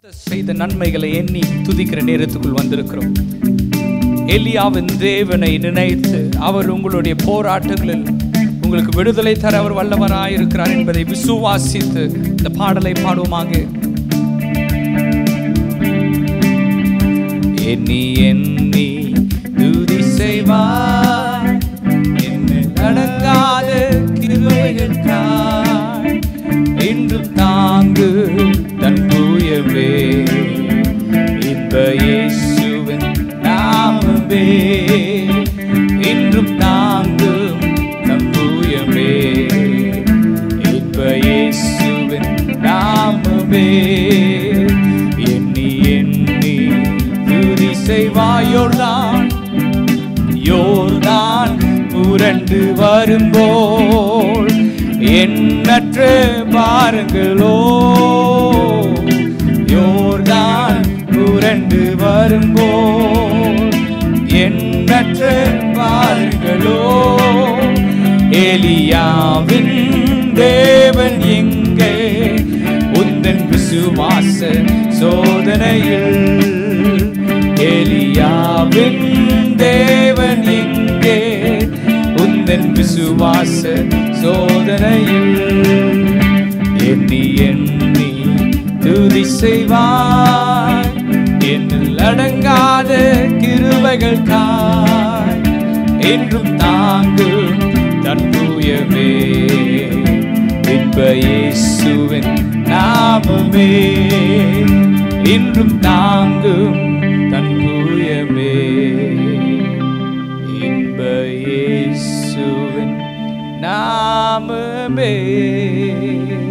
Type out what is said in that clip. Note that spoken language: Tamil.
செய்த நன்மைகளை எண்ணி துதிக்கிற நேரத்துக்குள் வந்திருக்கிறோம் எலியாவின் தேவனை நினைத்து அவர் உங்களுடைய போராட்டங்களில் உங்களுக்கு விடுதலை தர அவர் வல்லவராயிருக்கிறார் என்பதை விசுவாசித்து இந்த பாடலை பாடுவோமாக எண்ணி எண்ணி துதி செய்வார் என்ன அடங்காத கிருபைகளுக்காய் இன்றும் தாங்கு தன் தூயவே இன்ப இயேசுவின் நாமமே இன்றும் தாங்கும் தன் தூயமே இன்ப இயேசுவின் நாமமே எண்ணி எண்ணி துதி செய்வாயோர்தான் யோர்தான் புரண்டு வரும்போல் எண்ணற்ற பாருங்களோ யோர்தான் புரண்டு வரும்போல் எண்ணற்ற பாருங்களோ எலியாவின் தேவன் எங்கே உந்தன் விசுவாச சோதனையில் எலியாவின் தேவன் எங்கே உந்தன் விசுவாச சோதனையில் எண்ணி எண்ணி துதி செய்வாய் என்னில் அடங்காத கிருபைகள் காய் என்றும் தாங்கும் தன் தூயவே இன்ப இயேசுவின் நாமமே இன்றும் தாங்கும் தன் தூயமே இன்ப இயேசுவின் நாமமே